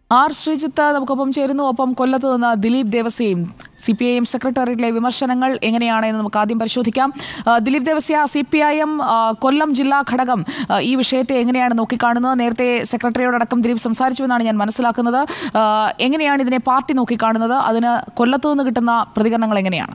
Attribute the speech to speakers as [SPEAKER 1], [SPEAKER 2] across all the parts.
[SPEAKER 1] R Sreejith നമുക്കൊപ്പം ചേരുന്നു ഒപ്പം കൊല്ലത്ത് നിന്ന് ദിലീപ് ദേവസ്യയും സി പി ഐ എം സെക്രട്ടേറിയറ്റിലെ വിമർശനങ്ങൾ എങ്ങനെയാണ് എന്ന് നമുക്ക് ആദ്യം പരിശോധിക്കാം ആ, Dileep Devasya C P I M Kollam ജില്ലാ ഘടകം ആ, ഈ വിഷയത്തെ എങ്ങനെയാണ് നോക്കിക്കാണുന്നത് നേരത്തെ സെക്രട്ടറിയോടക്കം ദിലീപ് സംസാരിച്ചുവെന്നാണ് ഞാൻ മനസ്സിലാക്കുന്നത് ആ, എങ്ങനെയാണ് ഇതിനെ പാർട്ടി നോക്കിക്കാണുന്നത് അതിന് കൊല്ലത്ത് നിന്ന് കിട്ടുന്ന പ്രതികരണങ്ങൾ എങ്ങനെയാണ്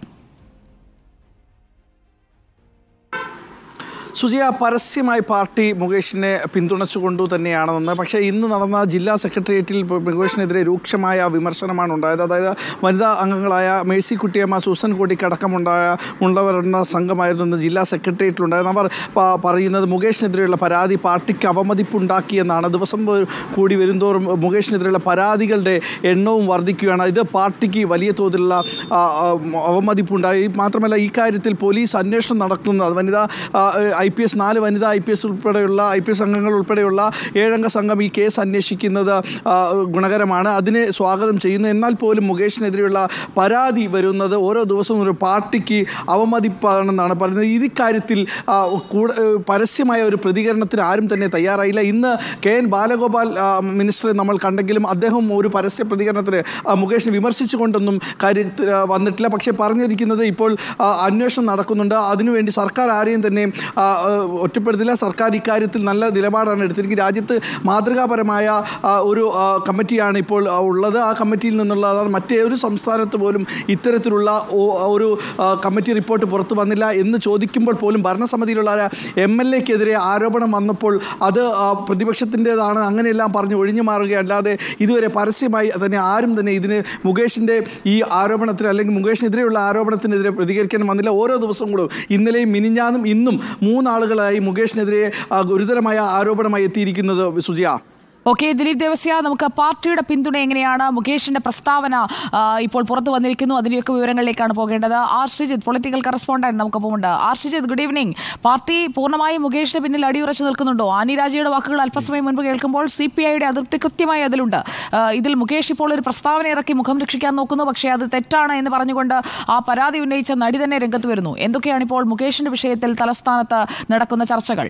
[SPEAKER 2] സുജിയ പരസ്യമായി പാർട്ടി മുകേഷിനെ പിന്തുണച്ചുകൊണ്ടു തന്നെയാണെന്ന് പക്ഷേ ഇന്ന് നടന്ന ജില്ലാ സെക്രട്ടേറിയറ്റിൽ ഇപ്പോൾ മുകേഷിനെതിരെ രൂക്ഷമായ വിമർശനമാണ് ഉണ്ടായത് അതായത് വനിതാ അംഗങ്ങളായ മേഴ്സിക്കുട്ടിയമ്മ സൂസൻ കോടിക്കടക്കമുണ്ടായ ഉള്ളവരെന്ന സംഘമായിരുന്നു ഇന്ന് ജില്ലാ സെക്രട്ടേറിയറ്റിലുണ്ടായത് അവർ പ- പറയുന്നത് മുകേഷിനെതിരെയുള്ള പരാതി പാർട്ടിക്ക് അവമതിപ്പുണ്ടാക്കിയെന്നാണ് ദിവസം വ- കൂടി വരുന്തോറും മുകേഷിനെതിരെയുള്ള പരാതികളുടെ എണ്ണവും വർദ്ധിക്കുകയാണ് ഇത് പാർട്ടിക്ക് വലിയ തോതിലുള്ള ആ, ആ, അവമതിപ്പുണ്ടായി മാത്രമല്ല ഈ കാര്യത്തിൽ പോലീസ് അന്വേഷണം നടത്തുന്നത് വനിതാ ഐ പി എസ് നാല് വനിതാ ഐ പി എസ് ഉൾപ്പെടെയുള്ള ഐ പി എസ് അംഗങ്ങൾ ഉൾപ്പെടെയുള്ള ഏഴംഗ സംഘം ഈ കേസ് അന്വേഷിക്കുന്നത് ആ, ഗുണകരമാണ് അതിനെ സ്വാഗതം ചെയ്യുന്നു എന്നാൽ പോലും മുകേഷിനെതിരെയുള്ള പരാതി വരുന്നത് ഓരോ ദിവസവും ഒരു പാർട്ടിക്ക് അവമതിപ്പാണെന്നാണ് പറയുന്നത് ഈ കാര്യത്തിൽ ആ, കൂട- ഏ, പരസ്യമായ ഒരു പ്രതികരണത്തിന് ആരും തന്നെ തയ്യാറായില്ല ഇന്ന് കെ എൻ ബാലഗോപാൽ ആ, മിനിസ്റ്ററെ നമ്മൾ കണ്ടെങ്കിലും അദ്ദേഹം ഒരു പരസ്യ പ്രതികരണത്തിന് ആ, മുകേഷിനെ വിമർശിച്ചുകൊണ്ടൊന്നും കാര്യത്തിൽ ആ, വന്നിട്ടില്ല പക്ഷേ പറഞ്ഞിരിക്കുന്നത് ഇപ്പോൾ ആ, അന്വേഷണം നടക്കുന്നുണ്ട് അതിനുവേണ്ടി സർക്കാർ ആരെയും തന്നെ ആ, ആ, ഒറ്റപ്പെടുത്തില്ല സർക്കാർ ഇക്കാര്യത്തിൽ നല്ല നിലപാടാണ് എടുത്തിരിക്കുന്നത് രാജ്യത്ത് മാതൃകാപരമായ ആ, ഒരു ആ, കമ്മിറ്റിയാണ് ഇപ്പോൾ ആ, ഉള്ളത് ആ കമ്മിറ്റിയിൽ നിന്നുള്ളതാണ് മറ്റേ ഒരു സംസ്ഥാനത്ത് പോലും ഇത്തരത്തിലുള്ള ഓ- ഒരു ആ, കമ്മിറ്റി റിപ്പോർട്ട് പുറത്തു വന്നില്ല എന്ന് ചോദിക്കുമ്പോൾ പോലും ഭരണസമിതിയിലുള്ള എം എൽ എക്കെതിരെ ആരോപണം വന്നപ്പോൾ അത് ആ, പ്രതിപക്ഷത്തിൻ്റെതാണ് അങ്ങനെയെല്ലാം പറഞ്ഞ് ഒഴിഞ്ഞു മാറുകയല്ലാതെ ഇതുവരെ പരസ്യമായി തന്നെ ആരും തന്നെ ഇതിന് മുകേഷിൻ്റെ ഈ ആരോപണത്തിന് അല്ലെങ്കിൽ മുകേഷിനെതിരെയുള്ള ആരോപണത്തിനെതിരെ പ്രതികരിക്കാൻ വന്നില്ല ഓരോ ദിവസവും കൂടെ ഇന്നലെയും മിനിഞ്ഞാന്നും ഇന്നും മൂന്നാളുകളായി മുകേഷിനെതിരെ ആ, ഗുരുതരമായ ആരോപണമായി എത്തിയിരിക്കുന്നത് സുജിയ
[SPEAKER 1] ഓക്കെ ദിലീപ് ദേവസ്യ നമുക്ക് പാർട്ടിയുടെ പിന്തുണ എങ്ങനെയാണ് മുകേഷിന്റെ പ്രസ്താവന ആ, ഇപ്പോൾ പുറത്തു വന്നിരിക്കുന്നു അതിൻ്റെയൊക്കെ വിവരങ്ങളിലേക്കാണ് പോകേണ്ടത് ആർ ശ്രീജിത്ത് പൊളിറ്റിക്കൽ കറസ്പോണ്ടന്റ് നമുക്കൊപ്പമുണ്ട് R Sreejith good evening party പൂർണ്ണമായും മുകേഷിന് പിന്നിൽ അടിയുറച്ചു നിൽക്കുന്നുണ്ടോ ആനി രാജയുടെ വാക്കുകൾ അല്പസമയം മുൻപ് കേൾക്കുമ്പോൾ സി പി ഐയുടെ അതൃപ്തി കൃത്യമായി അതിലുണ്ട് ആ, ഇതിൽ മുകേഷ് ഇപ്പോൾ ഒരു പ്രസ്താവന ഇറക്കി മുഖം രക്ഷിക്കാൻ നോക്കുന്നു പക്ഷേ അത് തെറ്റാണ് എന്ന് പറഞ്ഞുകൊണ്ട് ആ പരാതി ഉന്നയിച്ച നടി തന്നെ രംഗത്ത് വരുന്നു എന്തൊക്കെയാണ് ഇപ്പോൾ മുകേഷിന്റെ വിഷയത്തിൽ തലസ്ഥാനത്ത് നടക്കുന്ന ചർച്ചകൾ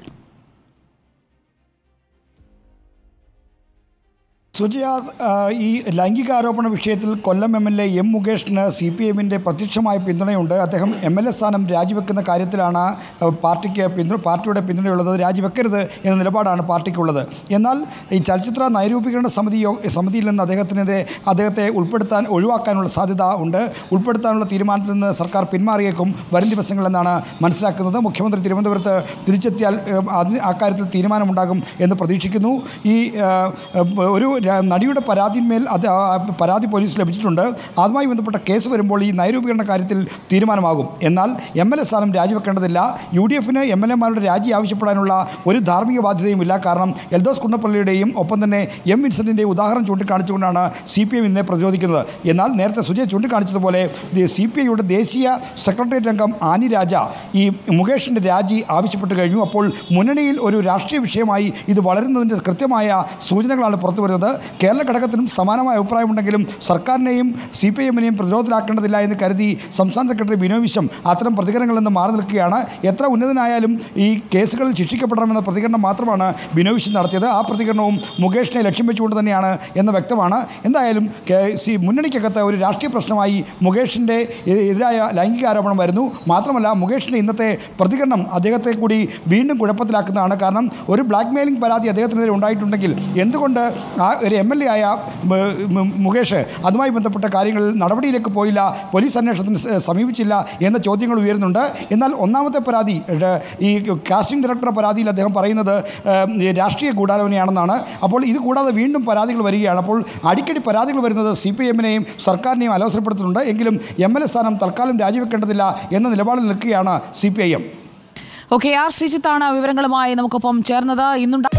[SPEAKER 3] സുജയ ആ, ഈ ലൈംഗികാരോപണ വിഷയത്തിൽ Kollam M L A M മുകേഷിന് സി പി എമ്മിൻ്റെ പ്രത്യക്ഷമായ പിന്തുണയുണ്ട് അദ്ദേഹം എം എൽ എ സ്ഥാനം രാജിവെക്കുന്ന കാര്യത്തിലാണ് ആ, പാർട്ടിക്ക് പിന്തുണ പാർട്ടിയുടെ പിന്തുണയുള്ളത് രാജിവെക്കരുത് എന്ന നിലപാടാണ് പാർട്ടിക്കുള്ളത് എന്നാൽ ഈ ചലച്ചിത്ര നൈരൂപീകരണ സമിതി യോ- സമിതിയിൽ നിന്ന് അദ്ദേഹത്തിനെതിരെ അദ്ദേഹത്തെ ഉൾപ്പെടുത്താൻ ഒഴിവാക്കാനുള്ള സാധ്യത ഉണ്ട് ഉൾപ്പെടുത്താനുള്ള തീരുമാനത്തിൽ നിന്ന് സർക്കാർ പിന്മാറിയേക്കും വരും ദിവസങ്ങളെന്നാണ് മനസ്സിലാക്കുന്നത് മുഖ്യമന്ത്രി തിരുവനന്തപുരത്ത് തിരിച്ചെത്തിയാൽ ഏഹ്, അതിന് അക്കാര്യത്തിൽ തീരുമാനമുണ്ടാകും എന്ന് പ്രതീക്ഷിക്കുന്നു ഈ ഏഹ്, ഏഹ്, ഒരു ര- നടിയുടെ പരാതിന്മേൽ അത് ആ, പരാതി പോലീസ് ലഭിച്ചിട്ടുണ്ട് അതുമായി ബന്ധപ്പെട്ട കേസ് വരുമ്പോൾ ഈ നയരൂപീകരണ കാര്യത്തിൽ തീരുമാനമാകും എന്നാൽ എം എൽ എ സ്ഥാനം രാജിവെക്കേണ്ടതില്ല യു ഡി എഫിന് എം എൽ എമാരുടെ രാജി ആവശ്യപ്പെടാനുള്ള ഒരു ധാർമ്മിക ബാധ്യതയുമില്ല കാരണം എൽദോസ് കുന്നപ്പള്ളിയുടെയും ഒപ്പം തന്നെ എം വിൻസെൻറ്റിൻ്റെയും ഉദാഹരണം ചൂണ്ടിക്കാണിച്ചുകൊണ്ടാണ് സി പി എം ഇതിനെ പ്രതിരോധിക്കുന്നത് എന്നാൽ നേരത്തെ സുജയ് ചൂണ്ടിക്കാണിച്ചതുപോലെ സി പി ഐയുടെ ദേശീയ സെക്രട്ടേറിയറ്റ് അംഗം ആനി രാജ ഈ മുകേഷിൻ്റെ രാജി ആവശ്യപ്പെട്ട് കഴിഞ്ഞു അപ്പോൾ മുന്നണിയിൽ ഒരു രാഷ്ട്രീയ വിഷയമായി ഇത് വളരുന്നതിൻ്റെ കൃത്യമായ സൂചനകളാണ് പുറത്തു വരുന്നത് കേരള ഘടകത്തിനും സമാനമായ അഭിപ്രായമുണ്ടെങ്കിലും സർക്കാരിനെയും സി പി എമ്മിനെയും പ്രതിരോധത്തിലാക്കേണ്ടതില്ല എന്ന് കരുതി സംസ്ഥാന സെക്രട്ടറി ബിനോയ് വിശ്വം അത്തരം പ്രതികരണങ്ങളിൽ നിന്ന് മാറി നിൽക്കുകയാണ് എത്ര ഉന്നതനായാലും ഈ കേസുകളിൽ ശിക്ഷിക്കപ്പെടണമെന്ന പ്രതികരണം മാത്രമാണ് ബിനോയ് വിശ്വം നടത്തിയത് ആ പ്രതികരണവും മുകേഷിനെ ലക്ഷ്യം വെച്ചുകൊണ്ട് തന്നെയാണ് എന്ന് വ്യക്തമാണ് എന്തായാലും കെ- സി മുന്നണിക്കകത്ത് ഒരു രാഷ്ട്രീയ പ്രശ്നമായി മുകേഷിൻ്റെ എ- എതിരായ ലൈംഗിക ആരോപണം വരുന്നു മാത്രമല്ല മുകേഷിൻ്റെ ഇന്നത്തെ പ്രതികരണം അദ്ദേഹത്തെ കൂടി വീണ്ടും കുഴപ്പത്തിലാക്കുന്നതാണ് കാരണം ഒരു ബ്ലാക്ക് മെയിലിംഗ് പരാതി അദ്ദേഹത്തിനെതിരെ ഉണ്ടായിട്ടുണ്ടെങ്കിൽ എന്തുകൊണ്ട് ആ ഒരു എം എൽ എ ആയ മ- മ- മുകേഷ് അതുമായി ബന്ധപ്പെട്ട കാര്യങ്ങളിൽ നടപടിയിലേക്ക് പോയില്ല പോലീസ് അന്വേഷണത്തിന് സ- സമീപിച്ചില്ല എന്ന ചോദ്യങ്ങൾ ഉയരുന്നുണ്ട് എന്നാൽ ഒന്നാമത്തെ പരാതി ഏഹ്, ഈ കാസ്റ്റിംഗ് ഡയറക്ടറുടെ പരാതിയിൽ അദ്ദേഹം പറയുന്നത് ഏഹ്, ഈ രാഷ്ട്രീയ ഗൂഢാലോചനയാണെന്നാണ് അപ്പോൾ ഇത് കൂടാതെ വീണ്ടും പരാതികൾ വരികയാണ് അപ്പോൾ അടിക്കടി പരാതികൾ വരുന്നത് സി പി എമ്മിനെയും സർക്കാരിനെയും അലോസരപ്പെടുത്തുന്നുണ്ട് എങ്കിലും എം എൽ എ സ്ഥാനം തൽക്കാലം രാജിവെക്കേണ്ടതില്ല എന്ന നിലപാടിൽ നിൽക്കുകയാണ് C P I M
[SPEAKER 1] okay R ശ്രീജിത്താണ് വിവരങ്ങളുമായി നമുക്കൊപ്പം ചേർന്നത് ഇന്നുണ്ടായ